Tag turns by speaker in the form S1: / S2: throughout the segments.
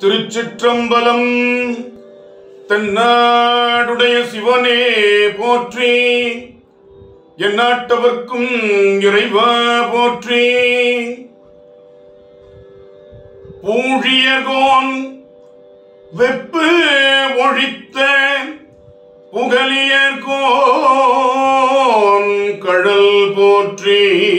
S1: திருச்சிற்றம்பலம் தென்னாடுடைய சிவனே போற்றி எந்நாட்டவர்க்கும் இறைவா போற்றி பூழியர்கோன் வெப்பு ஒழித்த புகழியர்கோன் கடல் போற்றி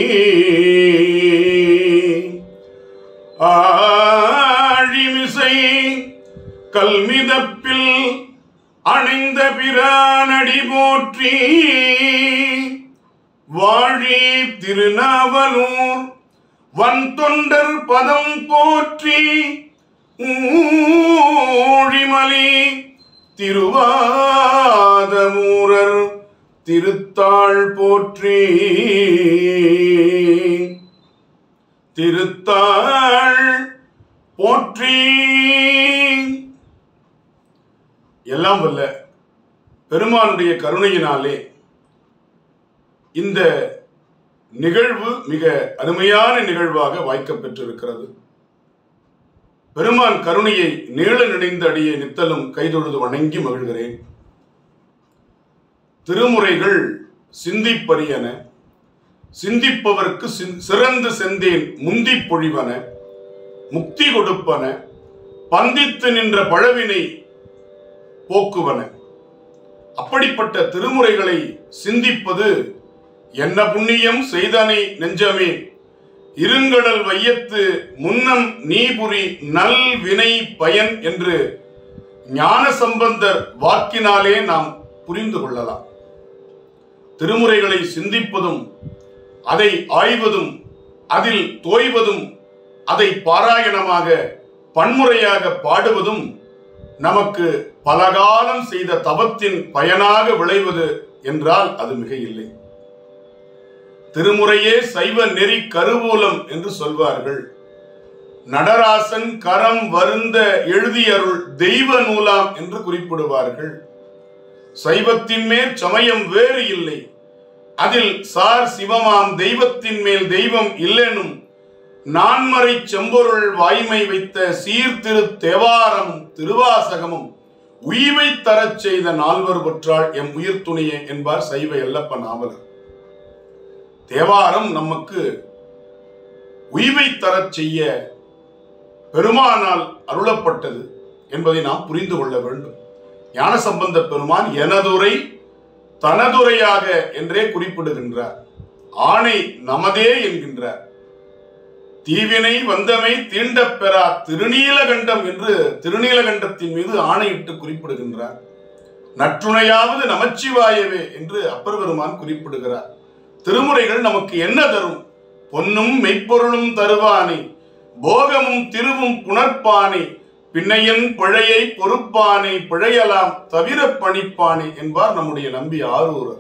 S1: ஆழிமிசை கல்மிதப்பில் அணைந்த பிரானடி போற்றி வாழி திருநாவலூர் வன் தொண்டர் பதம் போற்றி ஊழிமலி திருவாதமூரர் திருத்தாள் போற்றி திருத்தாள் போற்றி எல்லாம் வல்ல பெருமானுடைய கருணையினாலே இந்த நிகழ்வு மிக அருமையான நிகழ்வாக வாய்க்கப் பெற்றிருக்கிறது பெருமான் கருணையை நீள நினைந்த அடியை நித்தலும் கைதொழுது வணங்கி மகிழ்கிறேன் திருமுறைகள் சிந்திப்பரியன சிந்திப்பவர்க்கு சிந்- சிறந்து செந்தேன் முந்திப் பொழிவன முக்தி கொடுப்பன பந்தித்து நின்ற பழவினை போக்குவன அப்படிப்பட்ட திருமுறைகளை சிந்திப்பது என்ன புண்ணியம் செய்தனை நெஞ்சமே இருங்கடல் வையத்து முன்னம் நீபுரி நல் வினை பயன் என்று ஞான சம்பந்தர் வாக்கினாலே நாம் புரிந்து கொள்ளலாம் திருமுறைகளை சிந்திப்பதும் அதை ஆய்வதும் அதில் தோய்வதும் அதை பாராயணமாக பன்முறையாக பாடுவதும் நமக்கு பலகாலம் செய்த தவத்தின் பயனாக விளைவது என்றால் அது மிக இல்லை திருமுறையே சைவ நெறி கருவூலம் என்று சொல்வார்கள் நடராசன் கரம் வருந்த எழுதியருள் தெய்வ நூலாம் என்று குறிப்பிடுவார்கள் சைவத்தின் மேல் சமயம் வேறு இல்லை அதில் சார் சிவமாம் தெய்வத்தின் மேல் தெய்வம் இல்லெனும் நான்மறை செம்பொருள் வாய்மை வைத்த சீர்திரு தேவாரமும் திருவாசகமும் உய்வை தரச் செய்த நால்வர் பொற்றாள் எம் உயிர் துணையே என்பார் சைவ எல்லப்ப நாவலர் தேவாரம் நமக்கு உய்வை தரச் செய்ய பெருமானால் அருளப்பட்டது என்பதை நாம் புரிந்து கொள்ள வேண்டும் ஞானசம்பந்த பெருமான் எனதுரை தனதுரையாக என்றே குறிப்பிடுகின்றார் ஆணை நமதே என்கின்றார் தீவினை வந்தமை தீண்டப் பெறா திருநீலகண்டம் என்று திருநீலகண்டத்தின் மீது ஆணையிட்டு குறிப்பிடுகின்றார் நற்றுணையாவது நமச்சிவாயவே என்று அப்பர் பெருமான் குறிப்பிடுகிறார் திருமுறைகள் நமக்கு என்ன தரும் பொன்னும் மெய்ப்பொருளும் தருவானை போகமும் திருவும் புணர்ப்பானை பின்னையன் பிழையை பொறுப்பானை பிழையலாம் தவிர பணிப்பானை என்பார் நம்முடைய நம்பி ஆரூரர்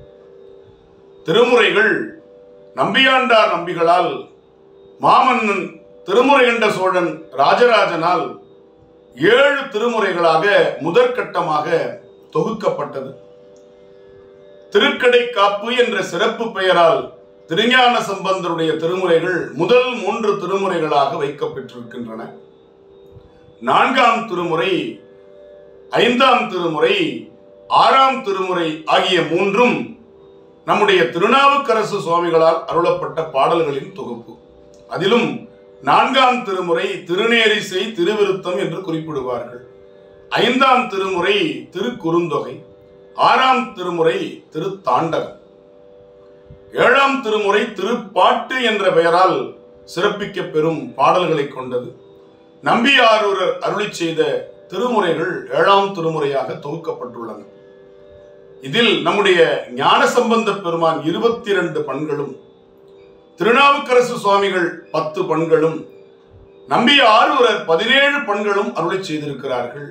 S1: திருமுறைகள் நம்பியாண்டார் நம்பிகளால் மாமன்னன் திருமுறை கண்ட சோழன் ராஜராஜனால் ஏழு திருமுறைகளாக முதற்கட்டமாக தொகுக்கப்பட்டது திருக்கடை காப்பு என்ற சிறப்பு பெயரால் திருஞான சம்பந்தருடைய திருமுறைகள் முதல் மூன்று திருமுறைகளாக வைக்கப்பட்டிருக்கின்றன நான்காம் திருமுறை ஐந்தாம் திருமுறை ஆறாம் திருமுறை ஆகிய மூன்றும் நம்முடைய திருநாவுக்கரசு சுவாமிகளால் அருளப்பட்ட பாடல்களின் தொகுப்பு அதிலும் நான்காம் திருமுறை திருநேரிசை திருவிருத்தம் என்று குறிப்பிடுவார்கள் ஐந்தாம் திருமுறை திருக்குறுந்தொகை ஆறாம் திருமுறை திருத்தாண்டகம் ஏழாம் திருமுறை திருப்பாட்டு என்ற பெயரால் சிறப்பிக்க பெறும் பாடல்களை கொண்டது நம்பியாரூரர் அருளி செய்த திருமுறைகள் ஏழாம் திருமுறையாக தொகுக்கப்பட்டுள்ளன இதில் நம்முடைய ஞானசம்பந்த பெருமான் இருபத்தி இரண்டு பண்களும் திருநாவுக்கரசு சுவாமிகள் பத்து பண்களும் நம்பிய ஆரூரர் பதினேழு பண்களும் அருளி செய்திருக்கிறார்கள்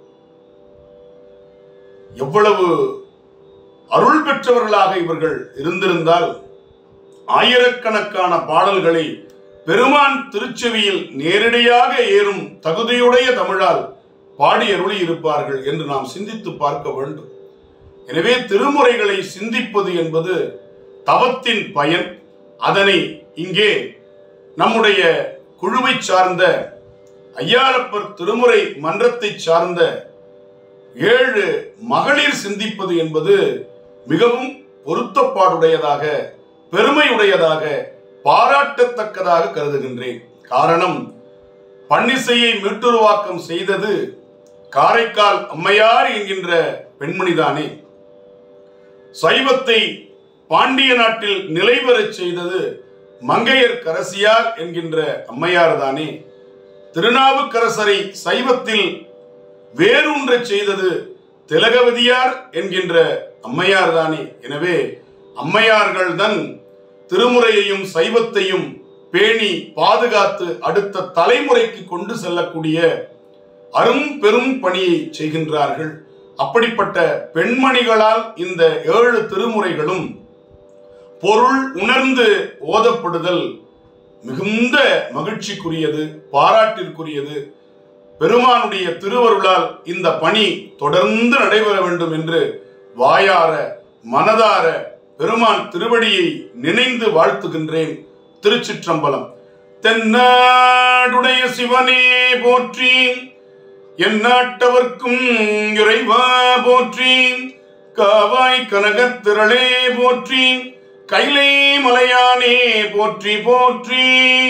S1: எவ்வளவு அருள் பெற்றவர்களாக இவர்கள் இருந்திருந்தால் ஆயிரக்கணக்கான பாடல்களை பெருமான் திருச்செவியில் நேரடியாக ஏறும் தகுதியுடைய தமிழால் பாடி அருளி இருப்பார்கள் என்று நாம் சிந்தித்து பார்க்க வேண்டும் எனவே திருமுறைகளை சிந்திப்பது என்பது தவத்தின் பயன் அதனை இங்கே நம்முடைய குழுவை சார்ந்த ஐயாரப்பர் திருமுறை மன்றத்தை சார்ந்த ஏழு மகளிர் சிந்திப்பது என்பது மிகவும் பொருத்தப்பாடுடையதாக பெருமையுடையதாக பாராட்டத்தக்கதாக கருதுகின்றேன் காரணம் பன்னிசையை மீட்டுருவாக்கம் செய்தது காரைக்கால் அம்மையார் என்கின்ற பெண்மணிதானே சைவத்தை பாண்டிய நாட்டில் நிலைபெறச் செய்தது மங்கையர் கரசியார் என்கின்ற அம்மையார் தானே திருநாவுக்கரசரை சைவத்தில் வேரூன்றச் செய்தது திலகவதியார் என்கின்ற அம்மையார் தானே எனவே அம்மையார்கள் தான் திருமுறையையும் சைவத்தையும் பேணி பாதுகாத்து அடுத்த தலைமுறைக்கு கொண்டு செல்லக்கூடிய அரும் பெரும் பணியை செய்கின்றார்கள் அப்படிப்பட்ட பெண்மணிகளால் இந்த ஏழு திருமுறைகளும் பொருள் உணர்ந்து ஓதப்படுதல் மிகுந்த மகிழ்ச்சிக்குரியது பாராட்டிற்குரியது பெருமானுடைய திருவருளால் இந்த பணி தொடர்ந்து நடைபெற வேண்டும் என்று வாயார மனதார பெருமான் திருவடியை நினைந்து வாழ்த்துகின்றேன் திருச்சிற்றம்பலம் தென்னாடுடைய சிவனே போற்றி எந்நாட்டவர்க்கும் இறைவா போற்றி காவாய் கனகத் திரளே போற்றி கைலை மலையானே போற்றி போற்றி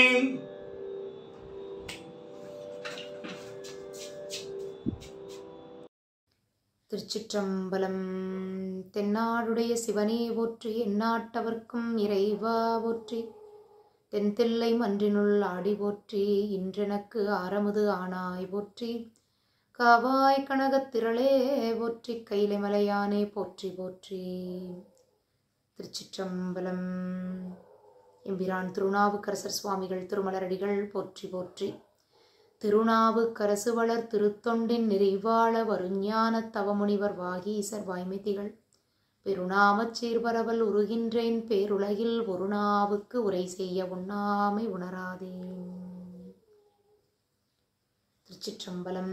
S2: திருச்சிற்றம்பலம் தென்னாடுடைய சிவனே போற்றி எந்நாட்டவர்க்கும் இறைவா போற்றி தென்தில்லை மன்றினுள் ஆடி போற்றி இன்றெனக்கு ஆரமுது ஆனாய் போற்றி காவாய் கனகத் திரளே போற்றி கைலை மலையானே போற்றி போற்றி திருச்சிற்றம்பலம் எம்பிரான் திருநாவுக்கரசர் சுவாமிகள் திருமலரடிகள் போற்றி போற்றி திருநாவுக்கரசு வளர் திருத்தொண்டின் நிறைவாள வருஞான தவமுனிவர் வாகீசர் வாய்மைதிகள் பெருநாமச் சீர்பரவல் உருகின்றேன் பேருலகில் ஒரு நாவுக்கு உரை செய்ய உண்ணாமை உணராதே திருச்சிற்றம்பலம்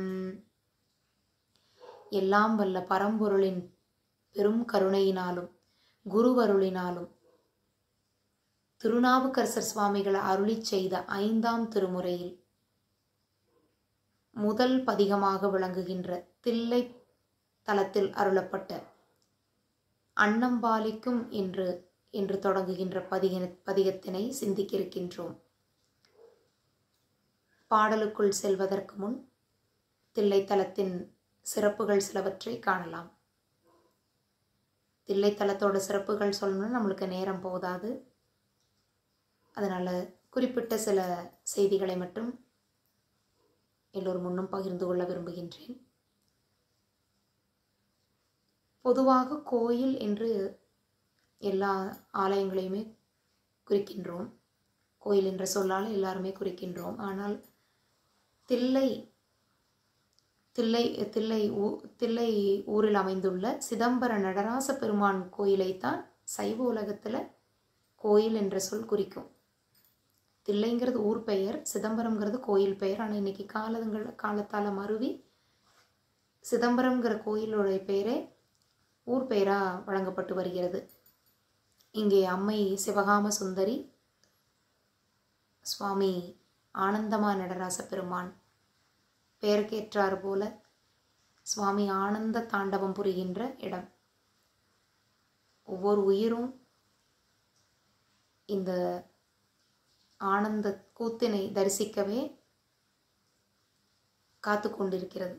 S2: எல்லாம் வல்ல பரம்பொருளின் பெரும் கருணையினாலும் குருவருளினாலும் திருநாவுக்கரசர் சுவாமிகள் அருளிச் செய்த ஐந்தாம் திருமுறையில் முதல் பதிகமாக விளங்குகின்ற தில்லை தலத்தில் அருளப்பட்ட அன்னம்பாலிக்கும் என்று என்று தொடங்குகின்ற பதிக பதிகத்தினை சிந்திக்க இருக்கின்றோம் பாடலுக்குள் செல்வதற்கு முன் தில்லைத்தலத்தின் சிறப்புகள் சிலவற்றை காணலாம் தில்லைத்தலத்தோட சிறப்புகள் சொல்லணும்னா நம்மளுக்கு நேரம் போதாது அதனால் குறிப்பிட்ட சில செய்திகளை மட்டும் எல்லோர் முன்னும் பகிர்ந்து கொள்ள விரும்புகின்றேன் பொதுவாக கோயில் என்று எல்லா ஆலயங்களையுமே குறிக்கின்றோம் கோயில் என்ற சொல்லால் எல்லாருமே குறிக்கின்றோம் ஆனால் தில்லை தில்லை தில்லை ஊ தில்லை ஊரில் அமைந்துள்ள சிதம்பர நடராச பெருமான் கோயிலைத்தான் சைவ உலகத்தில் கோயில் என்ற சொல் குறிக்கும் தில்லைங்கிறது ஊர் பெயர் சிதம்பரம்ங்கிறது கோயில் பெயர் ஆனால் இன்னைக்கு காலங்கள் காலத்தால் மருவி சிதம்பரம்ங்கிற கோயிலுடைய பெயரே ஊர் பெயராக வழங்கப்பட்டு வருகிறது இங்கே அம்மை சிவகாம சுந்தரி சுவாமி ஆனந்தமா நடராச பெருமான் பெயருக்கேற்றாறு போல சுவாமி ஆனந்த தாண்டவம் புரிகின்ற இடம் ஒவ்வொரு உயிரும் இந்த ஆனந்த கூத்தினை தரிசிக்கவே காத்து கொண்டிருக்கிறது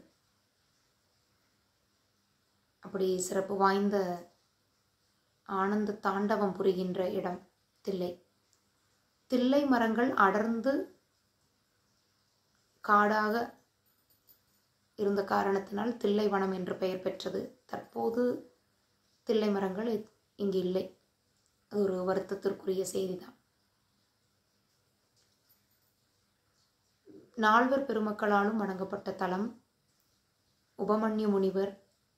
S2: அப்படி சிறப்பு வாய்ந்த ஆனந்த தாண்டவம் புரிகின்ற இடம் தில்லை தில்லை மரங்கள் அடர்ந்து காடாக இருந்த காரணத்தினால் தில்லை வனம் என்று பெயர் பெற்றது தற்போது தில்லை மரங்கள் இங்கு இல்லை அது ஒரு வருத்தத்திற்குரிய செய்திதான் நால்வர் பெருமக்களாலும் வணங்கப்பட்ட தலம் உபமன்யு முனிவர்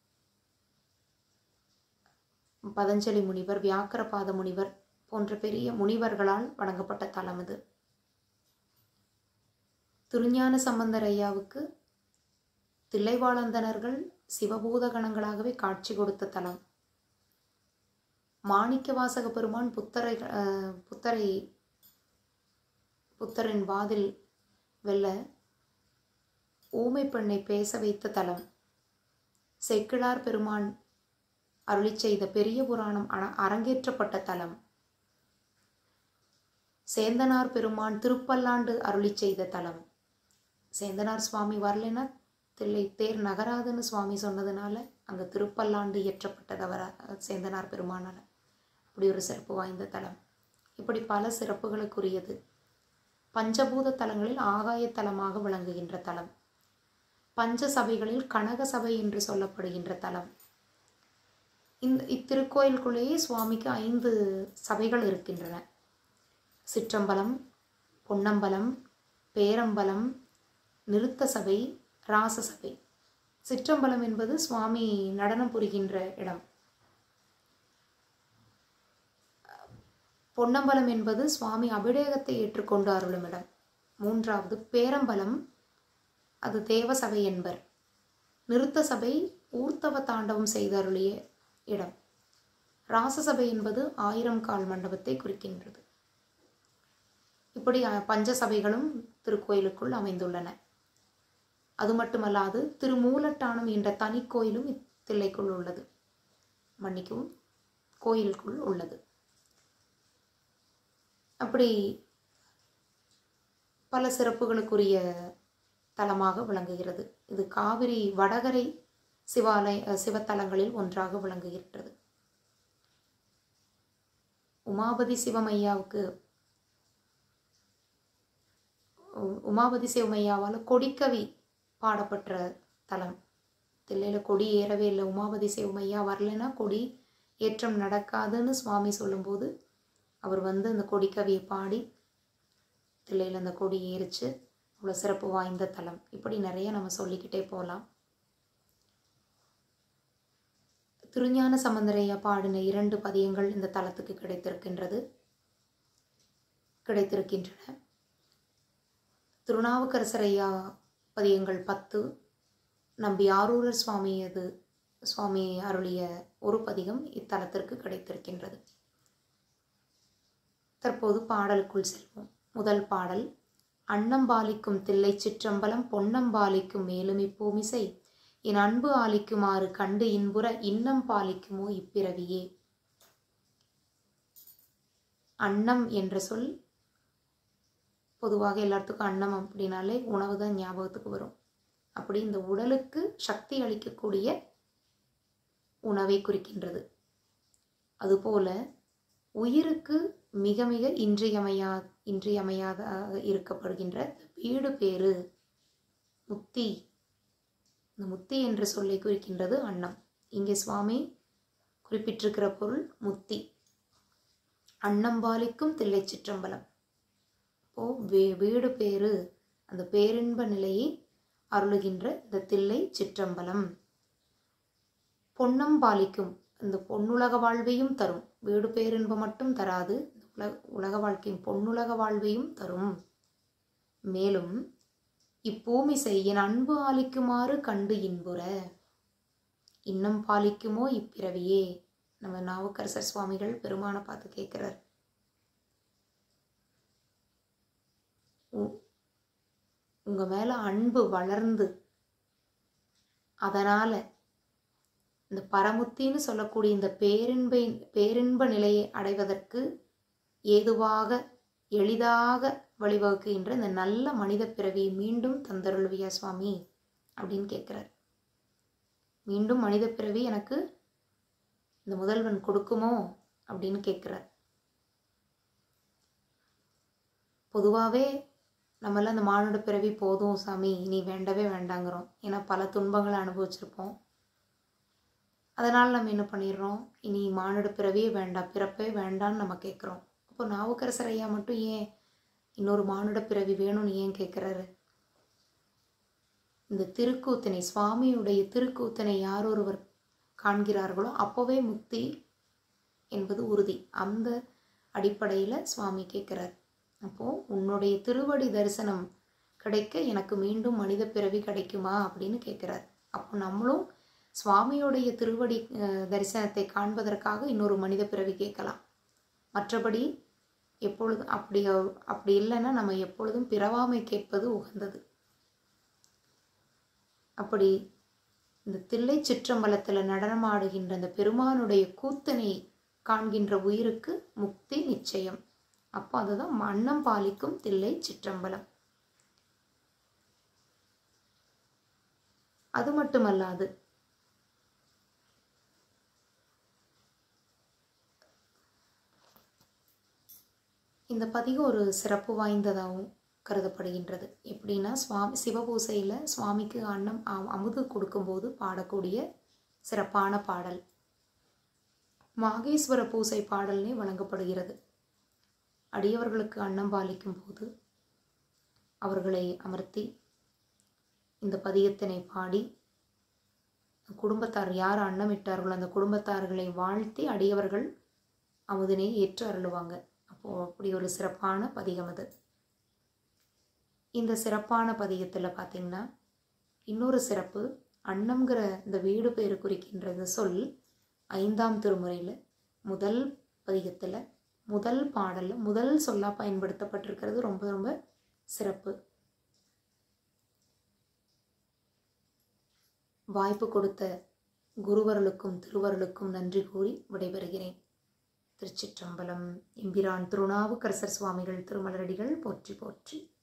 S2: பதஞ்சலி முனிவர் வியாக்கரபாத முனிவர் போன்ற பெரிய முனிவர்களால் வணங்கப்பட்ட தலம் இது திருஞான சம்பந்தர் ஐயாவுக்கு தில்லைவாழந்தனர்கள் சிவபூத கணங்களாகவே காட்சி கொடுத்த தலம் மாணிக்க வாசக பெருமான் புத்தரை அஹ், புத்தரை புத்தரின் வாதில் வெல்ல ஊமை பெண்ணை பேச வைத்த தலம் செக்கிழார் பெருமான் அருளி செய்த பெரிய புராணம் அர- அரங்கேற்றப்பட்ட தலம் சேந்தனார் பெருமான் திருப்பல்லாண்டு அருளி செய்த தலம் சேந்தனார் சுவாமி வரலைன்னா தில்லை தேர் நகராதுன்னு சுவாமி சொன்னதுனால அங்கே திருப்பல்லாண்டு இயற்றப்பட்டது அவர் சேந்தனார் பெருமானால அப்படி ஒரு சிறப்பு வாய்ந்த தலம் இப்படி பல சிறப்புகளுக்குரியது பஞ்சபூத தலங்களில் ஆகாய தலமாக விளங்குகின்ற தலம் பஞ்ச சபைகளில் கனக சபை என்று சொல்லப்படுகின்ற தலம் இந்த இத்திருக்கோயிலுக்குள்ளேயே சுவாமிக்கு ஐந்து சபைகள் இருக்கின்றன சிற்றம்பலம் பொன்னம்பலம் பேரம்பலம் நிறுத்த சபை ராசசபை சிற்றம்பலம் என்பது சுவாமி நடனம் புரிகின்ற இடம் பொன்னம்பலம் என்பது சுவாமி அபிடேகத்தை ஏற்றுக்கொண்டு அருளும் இடம் மூன்றாவது பேரம்பலம் அது தேவசபை என்பர் நிறுத்த சபை ஊர்த்தவ தாண்டவம் செய்தருளிய இடம் ராசசபை என்பது ஆயிரம் கால் மண்டபத்தை குறிக்கின்றது இப்படி அஹ், பஞ்ச சபைகளும் திருக்கோயிலுக்குள் அமைந்துள்ளன அது மட்டுமல்லாது திருமூலட்டானம் என்ற தனி கோயிலும் இத்தில்லைக்குள் உள்ளது மன்னிக்கவும் கோயிலுக்குள் உள்ளது அப்படி பல சிறப்புகளுக்குரிய தலமாக விளங்குகிறது இது காவிரி வடகரை சிவாலய அஹ், சிவத்தலங்களில் ஒன்றாக விளங்குகின்றது உமாபதி சிவமையாவுக்கு உ- உமாபதி சிவமையாவால் கொடிக்கவி பாடப்பட்ட தலம் தில்லையில் கொடி ஏறவே இல்லை உமாபதி சிவமையா வரலைன்னா கொடி ஏற்றம் நடக்காதுன்னு சுவாமி சொல்லும்போது அவர் வந்து அந்த கொடிக்கவியை பாடி தில்லையில் அந்த கொடி ஏறிச்சு அவ்வளோ சிறப்பு வாய்ந்த தலம் இப்படி நிறைய நம்ம சொல்லிக்கிட்டே போகலாம் திருஞான சம்பந்தரையா பாடின இரண்டு பதியங்கள் இந்த தலத்துக்கு கிடைத்திருக்கின்றது கிடைத்திருக்கின்றன திருநாவுக்கரசரையா பதியங்கள் பத்து நம்பி ஆரூரர் சுவாமியது சுவாமி அருளிய ஒரு பதிகம் இத்தலத்திற்கு கிடைத்திருக்கின்றது தற்போது பாடலுக்குள் செல்வோம் முதல் பாடல் அன்னம்பாலிக்கும் தில்லை சிற்றம்பலம் பொன்னம்பாலிக்கும் மேலும் இப்பூமிசை என் அன்பு ஆலிக்குமாறு கண்டு இன்புற இன்னம் பாலிக்குமோ இப்பிறவியே அன்னம் என்ற சொல் பொதுவாக எல்லாத்துக்கும் அன்னம் அப்படின்னாலே உணவு தான் ஞாபகத்துக்கு வரும் அப்படி இந்த உடலுக்கு சக்தி அளிக்கக்கூடிய உணவை குறிக்கின்றது அதுபோல உயிருக்கு மிக மிக இன்றியமையா இன்றியமையாத இருக்கப்படுகின்ற வீடு பேரு முத்தி இந்த முத்தி என்ற சொல்லை குறிக்கின்றது அன்னம் இங்கே சுவாமி குறிப்பிட்டிருக்கிற பொருள் முத்தி அன்னம்பாலிக்கும் தில்லை சிற்றம்பலம் இப்போ வீ வீடு பேரு அந்த பேரின்ப நிலையை அருளுகின்ற இந்த தில்லை சிற்றம்பலம் பொன்னம் பாலிக்கும் இந்த பொன்னுலக வாழ்வையும் தரும் வீடு பேரின்பம் மட்டும் தராது இந்த உலக உலக வாழ்க்கையின் பொன்னுலக வாழ்வையும் தரும் மேலும் இப்பூமிசை என் அன்பு ஆலிக்குமாறு கண்டு இன்புற இன்னும் பாலிக்குமோ இப்பிறவியே நம்ம நாவுக்கரசர் சுவாமிகள் பெருமானை பார்த்து கேட்கிறார் உ- உங்க மேல அன்பு வளர்ந்து அதனால இந்த பரமுத்தின்னு சொல்லக்கூடிய இந்த பேரின்ப பேரின்ப நிலையை அடைவதற்கு ஏதுவாக எளிதாக வழிவகுக்கின்ற இந்த நல்ல மனித பிறவியை மீண்டும் தந்தருள்வியா சுவாமி அப்படின்னு கேட்குறார் மீண்டும் மனித பிறவி எனக்கு இந்த முதல்வன் கொடுக்குமோ அப்படின்னு கேட்குறார் பொதுவாகவே நம்மளாம் அந்த மானுட பிறவி போதும் சாமி இனி வேண்டவே வேண்டாங்கிறோம் ஏன்னா பல துன்பங்களை அனுபவிச்சிருப்போம் அதனால் நம்ம என்ன பண்ணிடுறோம் இனி மானுட பிறவியே வேண்டாம் பிறப்பே வேண்டாம்னு நம்ம கேட்குறோம் அப்போ நாவுக்கரசர் ஐயா மட்டும் ஏன் இன்னொரு மானுட பிறவி வேணும்னு ஏன் கேட்குறாரு இந்த திருக்கூத்தனை சுவாமியுடைய திருக்கூத்தனை யார் ஒருவர் காண்கிறார்களோ அப்போவே முக்தி என்பது உறுதி அந்த அடிப்படையில் சுவாமி கேட்குறார் அப்போது உன்னுடைய திருவடி தரிசனம் கிடைக்க எனக்கு மீண்டும் மனித பிறவி கிடைக்குமா அப்படின்னு கேட்குறார் அப்போ நம்மளும் சுவாமியுடைய திருவடி அஹ், தரிசனத்தை காண்பதற்காக இன்னொரு மனித பிறவி கேட்கலாம் மற்றபடி எப்பொழுதும் அப்படி அப்படி இல்லைன்னா நம்ம எப்பொழுதும் பிறவாமை கேட்பது உகந்தது அப்படி இந்த தில்லை சிற்றம்பலத்தில் நடனமாடுகின்ற அந்த பெருமானுடைய கூத்தனை காண்கின்ற உயிருக்கு முக்தி நிச்சயம் அப்போ அதுதான் மன்னம் பாலிக்கும் தில்லை சிற்றம்பலம் அது மட்டுமல்லாது இந்த பதிகம் ஒரு சிறப்பு வாய்ந்ததாகவும் கருதப்படுகின்றது எப்படின்னா சுவாமி சிவபூசையில் சுவாமிக்கு அன்னம் அ- அமுது கொடுக்கும்போது பாடக்கூடிய சிறப்பான பாடல் மாகேஸ்வர பூசை பாடல்னே வழங்கப்படுகிறது அடியவர்களுக்கு அன்னம் பாலிக்கும் போது அவர்களை அமர்த்தி இந்த பதிகத்தினை பாடி குடும்பத்தார் யார் அன்னமிட்டார்களோ அந்த குடும்பத்தார்களை வாழ்த்தி அடியவர்கள் அமுதினை ஏற்று அருளுவாங்க அப்போது அப்படி ஒரு சிறப்பான பதிகம் அது இந்த சிறப்பான பதிகத்தில் பார்த்தீங்கன்னா இன்னொரு சிறப்பு அன்னம்ங்கிற இந்த வீடு பேர் குறிக்கின்ற இந்த சொல் ஐந்தாம் திருமுறையில் முதல் பதிகத்தில் முதல் பாடலில் முதல் சொல்லாக பயன்படுத்தப்பட்டிருக்கிறது ரொம்ப ரொம்ப சிறப்பு வாய்ப்பு கொடுத்த குருவர்களுக்கும் திருவருளுக்கும் நன்றி கூறி விடைபெறுகிறேன் திருச்சிற்றம்பலம் எம்பிரான் திருநாவுக்கரசர் சுவாமிகள் திருமலரடிகள் போற்றி போற்றி